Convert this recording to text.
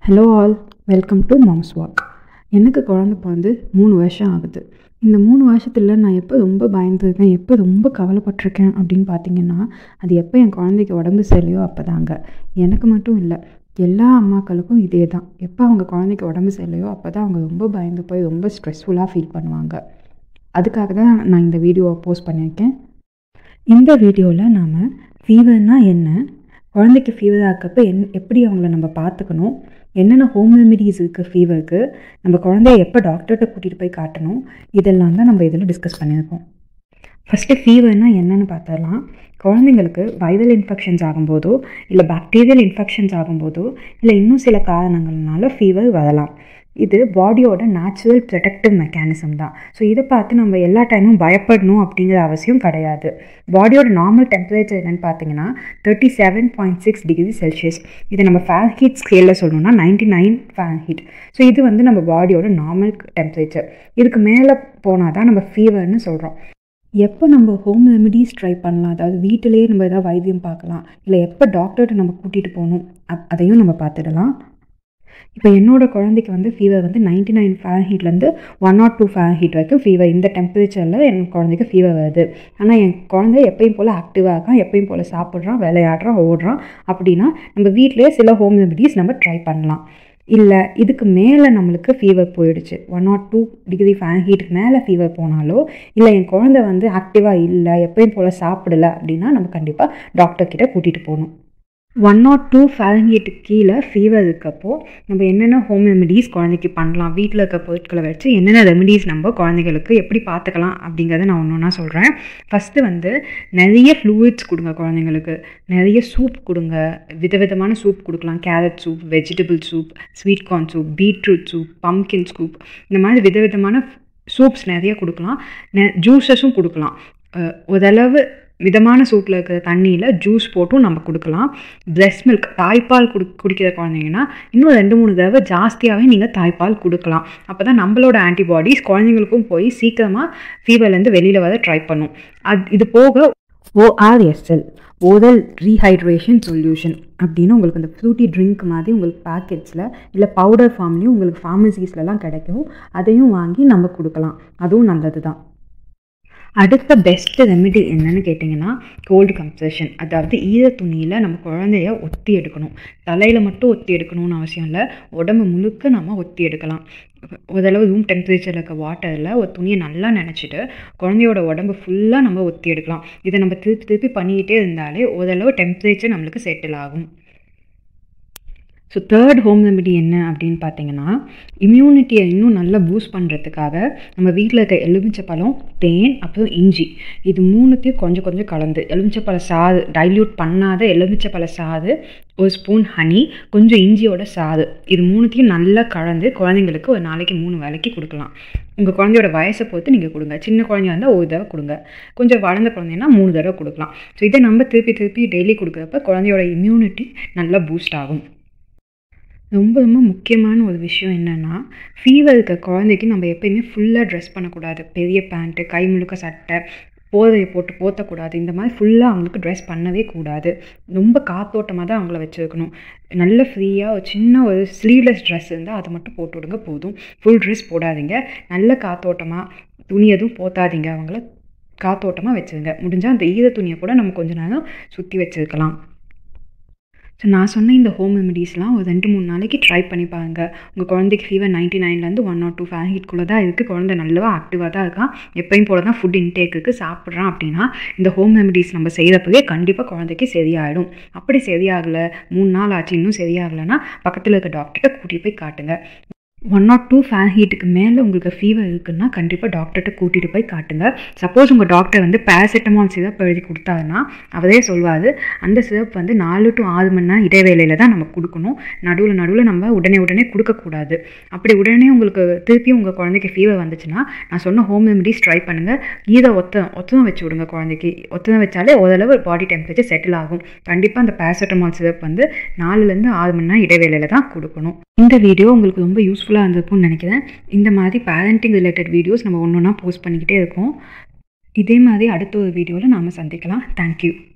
hello all welcome to mom's walk எனக்கு குழந்த பிறந்து மூணு வருஷம் ஆகுது இந்த மூணு வருஷத்தில் நான் எப்போ ரொம்ப பயந்துருக்கேன் எப்போ ரொம்ப கவலைப்பட்டிருக்கேன் அப்படின்னு பார்த்தீங்கன்னா அது எப்போ என் குழந்தைக்கு உடம்பு சரியில்லையோ அப்போ தாங்க எனக்கு மட்டும் இல்லை எல்லா அம்மாக்களுக்கும் இதே தான் எப்போ அவங்க குழந்தைக்கு உடம்பு சரியில்லையோ அப்போ தான் அவங்க ரொம்ப பயந்து போய் ரொம்ப ஸ்ட்ரெஸ்ஃபுல்லாக ஃபீல் பண்ணுவாங்க அதுக்காக தான் நான் இந்த வீடியோவை போஸ்ட் பண்ணியிருக்கேன் இந்த வீடியோவில் நாம் ஃபீவர்னால் என்ன குழந்தைக்கு ஃபீவராக இருக்கப்ப என் எப்படி அவங்கள நம்ம பார்த்துக்கணும் என்னென்ன ஹோம் ரெமிடிஸ் இருக்குது ஃபீவருக்கு நம்ம குழந்தைய எப்போ டாக்டர்கிட்ட கூட்டிகிட்டு போய் காட்டணும் இதெல்லாம் தான் நம்ம இதில் டிஸ்கஸ் பண்ணியிருக்கோம் ஃபஸ்ட்டு ஃபீவர்னால் என்னென்னு பார்த்தரலாம் குழந்தைங்களுக்கு வைரல் இன்ஃபெக்ஷன்ஸ் ஆகும்போதோ இல்லை பாக்டீரியல் இன்ஃபெக்ஷன்ஸ் ஆகும்போதோ இல்லை இன்னும் சில காரணங்கள்னால ஃபீவர் வரலாம் இது பாடியோட நேச்சுரல் ப்ரொடெக்டிவ் மெக்கானிசம் தான் ஸோ இதை பார்த்து நம்ம எல்லா டைமும் பயப்படணும் அப்படிங்கிற அவசியம் கிடையாது பாடியோட நார்மல் டெம்பரேச்சர் என்னென்னு பார்த்தீங்கன்னா thirty seven point six degree Celsius இதை நம்ம ஃபேன் ஹீட் ஸ்கேலில் சொல்லணும்னா ninety nine Fahrenheit so இது வந்து நம்ம பாடியோட நார்மல் டெம்பரேச்சர் இதுக்கு மேலே போனால் தான் நம்ம ஃபீவர்னு சொல்கிறோம் எப்போ நம்ம ஹோம் ரெமிடிஸ் ட்ரை பண்ணலாம் அதாவது வீட்டிலேயே நம்ம எதாவது வைத்தியம் பார்க்கலாம் இல்லை எப்போ டாக்டர்கிட்ட நம்ம கூட்டிகிட்டு போகணும் அப் அதையும் நம்ம பார்த்துடலாம் இப்போ என்னோடய குழந்தைக்கு வந்து ஃபீவர் வந்து நைன்டி நைன் ஃபேன் ஹீட்லேருந்து one naught two Fahrenheit வரைக்கும் ஃபீவர் இந்த டெம்பரேச்சரில் என் குழந்தைக்கு ஃபீவர் வருது ஆனால் என் குழந்தை எப்பயும் போல் ஆக்டிவாக இருக்கான் எப்பயும் போல் சாப்பிட்றான் விளையாடுறான் ஓடுறான் அப்படின்னா நம்ம வீட்டிலேயே சில ஹோம் ரெமிடிஸ் நம்ம ட்ரை பண்ணலாம் இல்லை இதுக்கு மேலே நம்மளுக்கு ஃபீவர் போயிடுச்சு ஒன் நாட் டூ டிகிரி ஃபேன் ஹீட்டுக்கு மேலே ஃபீவர் போனாலோ இல்லை என் குழந்தை வந்து ஆக்டிவாக இல்லை எப்பயும் போல் சாப்பிடல அப்படின்னா நம்ம கண்டிப்பாக டாக்டர்கிட்ட கூட்டிகிட்டு போகணும் ஒன் நாட் டூ ஃபேரன்ஹீட்டுக்கு கீழே ஃபீவர் இருக்கப்போ நம்ம என்னென்ன ஹோம் ரெமெடிஸ் குழந்தைக்கு பண்ணலாம் வீட்டில் இருக்க பொருட்களை வச்சு என்னென்ன ரெமெடிஸ் நம்ம குழந்தைகளுக்கு எப்படி பார்த்துக்கலாம் அப்படிங்கிறத நான் ஒன்று ஒன்றா சொல்கிறேன் ஃபஸ்ட்டு வந்து நிறைய ஃப்ளூயிட்ஸ் கொடுங்க குழந்தைங்களுக்கு நிறைய சூப் கொடுங்க விதவிதமான சூப் கொடுக்கலாம் carrot soup vegetable soup sweet corn soup beetroot soup pumpkin soup இந்த மாதிரி விதவிதமான சூப்ஸ் நிறைய கொடுக்கலாம் நெ ஜூஸஸும் கொடுக்கலாம் ஓரளவு மிதமான சூட்டில் இருக்கிற தண்ணியில் ஜூஸ் போட்டும் நம்ம கொடுக்கலாம் பிரெஸ்ட் மில்க் தாய்ப்பால் குடி குடிக்கிற குழந்தைங்கன்னா இன்னும் ரெண்டு மூணு தடவை ஜாஸ்தியாகவே நீங்கள் தாய்ப்பால் கொடுக்கலாம் அப்போ தான் நம்மளோட ஆன்டிபாடிஸ் குழந்தைங்களுக்கும் போய் சீக்கிரமாக ஃபீவர்லேருந்து வெளியில் வர ட்ரை பண்ணும் அது இது போக ஓஆர்எஸ்எல் ஓரல் ரீஹைட்ரேஷன் சொல்யூஷன் அப்படின்னு உங்களுக்கு அந்த ஃப்ரூட்டி ட்ரிங்க் மாதிரி உங்களுக்கு பேக்கெட்ஸில் இல்லை பவுடர் ஃபார்ம்லேயும் உங்களுக்கு ஃபார்மசிஸ்லலாம் கிடைக்கும் அதையும் வாங்கி நம்ம கொடுக்கலாம் அதுவும் நல்லது தான் அடுத்த பெஸ்ட் ரெமெடி என்னன்னு கேட்டிங்கன்னா கோல்டு கம்ப்ரெஷன் அதாவது ஈர துணியில் நம்ம குழந்தைய ஒத்தி எடுக்கணும் தலையில் மட்டும் ஒத்தி எடுக்கணும்னு அவசியம் இல்லை உடம்பு முழுக்க நம்ம ஒத்தி எடுக்கலாம் ஓரளவு ரூம் டெம்பரேச்சரில் இருக்க வாட்டரில் ஒரு துணியை நல்லா நினச்சிட்டு குழந்தையோட உடம்பு ஃபுல்லாக நம்ம ஒத்தி எடுக்கலாம் இதை நம்ம திருப்பி திருப்பி பண்ணிக்கிட்டே இருந்தாலே ஓரளவு டெம்பரேச்சர் நம்மளுக்கு செட்டில் ஆகும் ஸோ தேர்ட் ஹோம் ரெமெடி என்ன அப்படின்னு பார்த்தீங்கன்னா இம்யூனிட்டியை இன்னும் நல்லா பூஸ்ட் பண்ணுறதுக்காக நம்ம வீட்டில் இருக்க எலுமிச்சப்பழம் தேன் அப்புறம் இஞ்சி இது மூணுத்தையும் கொஞ்சம் கொஞ்சம் கலந்து எலுமிச்சப்பழ சாறு டைல்யூட் பண்ணாத எலுமிச்சப்பழ சாறு ஒரு ஸ்பூன் ஹனி கொஞ்சம் இஞ்சியோட சாறு இது மூணுத்தையும் நல்லா கலந்து குழந்தைங்களுக்கு ஒரு நாளைக்கு மூணு வேலைக்கு கொடுக்கலாம் உங்கள் குழந்தையோட வயசை பொறுத்து நீங்கள் கொடுங்க சின்ன குழந்தையா இருந்தால் ஒரு தடவை கொடுங்க கொஞ்சம் வளர்ந்த குழந்தைன்னா மூணு தடவை கொடுக்கலாம் ஸோ இதை நம்ம திருப்பி திருப்பி டெய்லி கொடுக்குறப்ப குழந்தையோட இம்யூனிட்டி நல்லா பூஸ்ட் ஆகும் ரொம்ப ரொம்ப முக்கியமான ஒரு விஷயம் என்னென்னா ஃபீவர் இருக்க குழந்தைக்கு நம்ம எப்பயுமே ஃபுல்லாக ட்ரெஸ் பண்ணக்கூடாது பெரிய பேண்ட்டு கை முழுக்க சட்டை போதையை போட்டு போத்தக்கூடாது இந்த மாதிரி ஃபுல்லாக அவங்களுக்கு ட்ரெஸ் பண்ணவே கூடாது ரொம்ப காத்தோட்டமாக தான் அவங்கள வச்சுருக்கணும் நல்ல ஃப்ரீயாக ஒரு சின்ன ஒரு ஸ்லீவ்லெஸ் ட்ரெஸ் இருந்தால் அதை மட்டும் போட்டு விடுங்க போதும் ஃபுல் ட்ரெஸ் போடாதீங்க நல்ல காத்தோட்டமாக துணி எதுவும் போத்தாதீங்க அவங்கள காத்தோட்டமாக வச்சுருங்க முடிஞ்சால் அந்த ஈர துணியை கூட நம்ம கொஞ்ச நேரம் சுற்றி வச்சுருக்கலாம் ஸோ நான் சொன்ன இந்த ஹோம் ரெமெடிஸ்லாம் ஒரு ரெண்டு மூணு நாளைக்கு ட்ரை பண்ணி பாருங்கள் உங்கள் குழந்தைக்கு ஃபீவர் நைன்ட்டி நைன்லேருந்து ஒன் நாட் டூ ஃபேன் ஹீட்குள்ளே தான் இருக்குது குழந்தை நல்லா ஆக்டிவாக தான் இருக்கான் எப்பயும் போல தான் ஃபுட் இன்டேக்குக்கு சாப்பிட்றான் அப்படின்னா இந்த ஹோம் ரெமெடிஸ் நம்ம செய்கிறப்பவே கண்டிப்பாக குழந்தைக்கு சரியாயிடும் அப்படி சரியாகலை மூணு நாள் ஆச்சு இன்னும் சரியாகலைன்னா பக்கத்தில் இருக்க டாக்டர்கிட்ட கூட்டிகிட்டு போய் காட்டுங்க ஒன் நாட் டூ ஃபேன் ஹீட்டுக்கு மேலே உங்களுக்கு ஃபீவர் இருக்குன்னா கண்டிப்பாக டாக்டர்கிட்ட கூட்டிகிட்டு போய் காட்டுங்க சப்போஸ் உங்கள் டாக்டர் வந்து பேராசிட்டமால் சிரப் எழுதி கொடுத்தாருன்னா அவரே சொல்வார் அந்த சிரப் வந்து நாலு டு ஆறு மணி நேரம் இடைவேளையில் தான் நம்ம கொடுக்கணும் நடுவில் நடுவில் நம்ம உடனே உடனே கொடுக்கக்கூடாது அப்படி உடனே உங்களுக்கு திருப்பியும் உங்கள் குழந்தைக்கு ஃபீவர் வந்துச்சுன்னா நான் சொன்ன ஹோம் ரெமெடிஸ் ட்ரை பண்ணுங்கள் ஈர ஒத்தம் ஒத்தம் வச்சு விடுங்க குழந்தைக்கு ஒத்தம் வச்சாலே ஓரளவு பாடி டெம்பரேச்சர் செட்டில் ஆகும் கண்டிப்பாக அந்த பேராசிட்டமால் சிரப் வந்து நாலுலேருந்து ஆறு மணி நேரம் இடைவேளையில் தான் கொடுக்கணும் இந்த வீடியோ உங்களுக்கு ரொம்ப யூஸ்ஃபுல்லாக இருந்திருக்கும்னு நினைக்கிறேன் இந்த மாதிரி பேரண்டிங் ரிலேட்டட் வீடியோஸ் நம்ம ஒன்று ஒன்றா போஸ்ட் பண்ணிக்கிட்டே இருக்கோம் இதே மாதிரி அடுத்த ஒரு வீடியோவில் நாம் சந்திக்கலாம் தேங்க்யூ